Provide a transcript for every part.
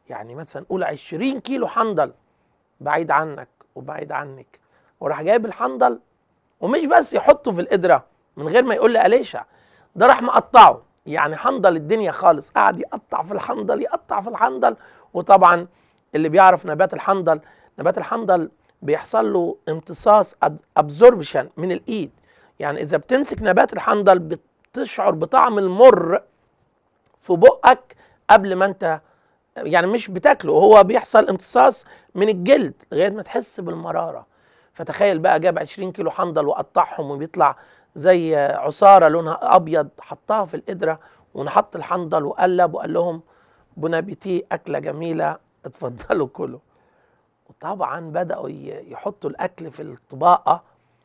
يعني مثلا قول 20 كيلو حنظل بعيد عنك وبعيد عنك وراح جايب الحنظل ومش بس يحطه في القدره من غير ما يقول لأليشع ده راح مقطعه يعني حنظل الدنيا خالص قعد يقطع في الحنظل يقطع في الحنظل وطبعا اللي بيعرف نبات الحنظل نبات الحنظل بيحصل له امتصاص ابزوربشن من الايد يعني اذا بتمسك نبات الحنظل بتشعر بطعم المر في بقك قبل ما انت يعني مش بتاكله هو بيحصل امتصاص من الجلد لغايه ما تحس بالمراره فتخيل بقى جاب 20 كيلو حنظل وقطعهم وبيطلع زي عصاره لونها ابيض حطها في القدره ونحط الحنظل وقلب وقال لهم بونابيتي اكله جميله اتفضلوا كلوا وطبعا بداوا يحطوا الاكل في الطباقه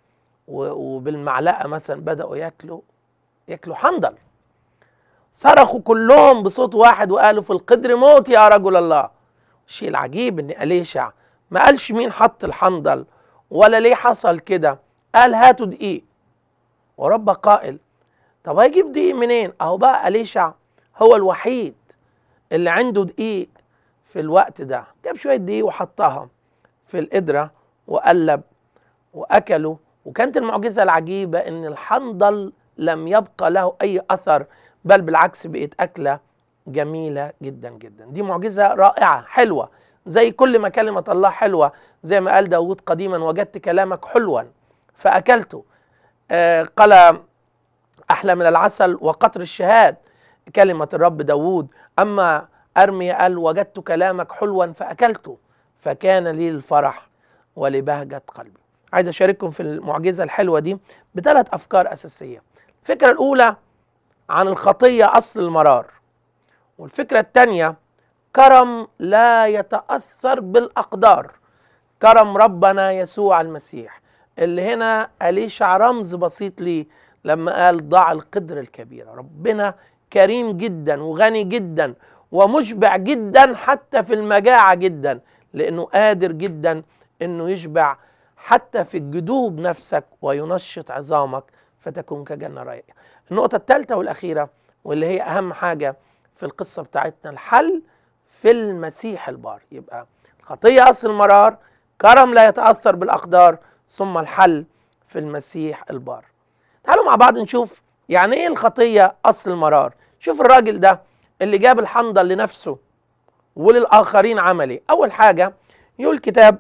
وبالمعلقه مثلا بداوا ياكلوا ياكلوا حنظل صرخوا كلهم بصوت واحد وقالوا في القدر موت يا رجل الله الشيء العجيب ان اليشع ما قالش مين حط الحنظل ولا ليه حصل كده قال هاتوا دقيق ورب قائل طب هيجيب دقيق منين اهو بقى اليشع هو الوحيد اللي عنده دقيق في الوقت ده جاب شويه دقيق وحطها في القدره وقلب واكلوا وكانت المعجزه العجيبه ان الحنظل لم يبقى له اي اثر بل بالعكس بقت اكله جميله جدا جدا دي معجزه رائعه حلوه زي كل ما كلمه الله حلوه زي ما قال داود قديما وجدت كلامك حلوا فاكلته آه قال احلى من العسل وقطر الشهاد كلمه الرب داود اما ارمي قال وجدت كلامك حلوا فاكلته فكان لي الفرح ولبهجه قلبي عايز اشارككم في المعجزه الحلوه دي بثلاث افكار اساسيه الفكره الاولى عن الخطيه اصل المرار والفكره الثانيه كرم لا يتاثر بالاقدار كرم ربنا يسوع المسيح اللي هنا أليشع رمز بسيط ليه لما قال ضع القدر الكبيرة ربنا كريم جدا وغني جدا ومشبع جدا حتى في المجاعة جدا لأنه قادر جدا أنه يشبع حتى في الجدوب نفسك وينشط عظامك فتكون كجنة رايقة النقطة الثالثة والأخيرة واللي هي أهم حاجة في القصة بتاعتنا الحل في المسيح البار يبقى الخطية أصل المرار كرم لا يتأثر بالأقدار ثم الحل في المسيح البار تعالوا مع بعض نشوف يعني ايه الخطية أصل المرار شوف الراجل ده اللي جاب الحنظل لنفسه وللآخرين عملي أول حاجة يقول الكتاب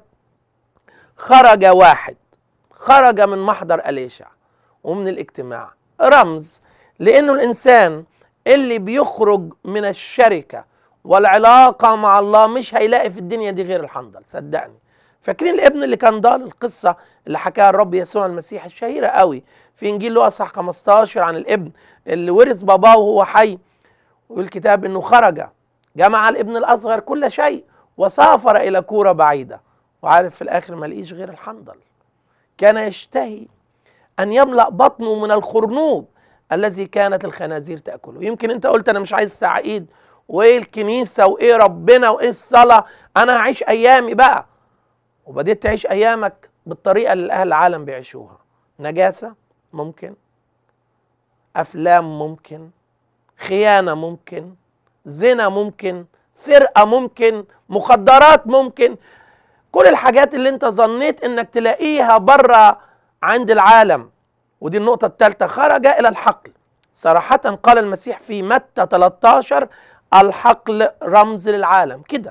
خرج واحد خرج من محضر أليشع ومن الاجتماع رمز لأنه الإنسان اللي بيخرج من الشركة والعلاقة مع الله مش هيلاقي في الدنيا دي غير الحنظل صدقني فاكرين الابن اللي كان ضال القصة اللي حكاها الرب يسوع المسيح الشهيرة قوي في إنجيل لوقا صح 15 عن الابن اللي ورث باباه وهو حي والكتاب إنه خرج جمع الابن الأصغر كل شيء وسافر إلى كورة بعيدة وعارف في الآخر ما لقيش غير الحنظل كان يشتهي أن يملأ بطنه من الخرنوب الذي كانت الخنازير تأكله يمكن أنت قلت أنا مش عايز تعقيد وإيه الكنيسة وإيه ربنا وإيه الصلاة أنا هعيش أيامي بقى وبديت تعيش ايامك بالطريقه اللي اهل العالم بيعيشوها نجاسه ممكن افلام ممكن خيانه ممكن زنا ممكن سرقه ممكن مخدرات ممكن كل الحاجات اللي انت ظنيت انك تلاقيها بره عند العالم ودي النقطة الثالثة خرج إلى الحقل صراحة قال المسيح في متى 13 الحقل رمز للعالم كده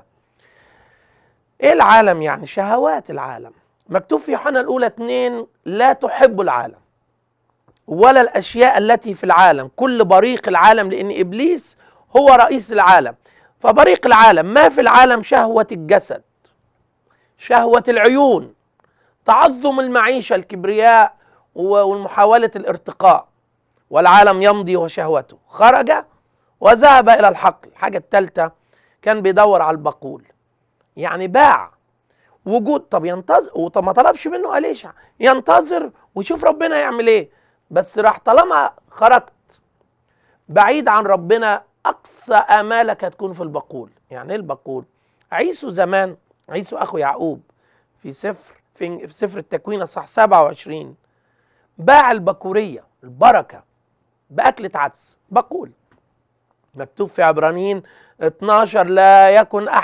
ايه العالم يعني شهوات العالم مكتوب في يوحنا الاولى اتنين لا تحب العالم ولا الاشياء التي في العالم كل بريق العالم لان ابليس هو رئيس العالم فبريق العالم ما في العالم شهوه الجسد شهوه العيون تعظم المعيشه الكبرياء والمحاوله الارتقاء والعالم يمضي وشهوته خرج وذهب الى الحقل الحاجه الثالثه كان بيدور على البقول يعني باع وجود طب ينتظر وطب ما طلبش منه أليشع ينتظر ويشوف ربنا يعمل ايه بس راح طالما خرجت بعيد عن ربنا اقصى امالك هتكون في البقول يعني ايه البقول عيسو زمان عيسو اخو يعقوب في سفر في, في سفر التكوين صح 27 باع البكوريه البركه باكله عدس بقول مكتوب في عبرانيين 12 لا يكن احد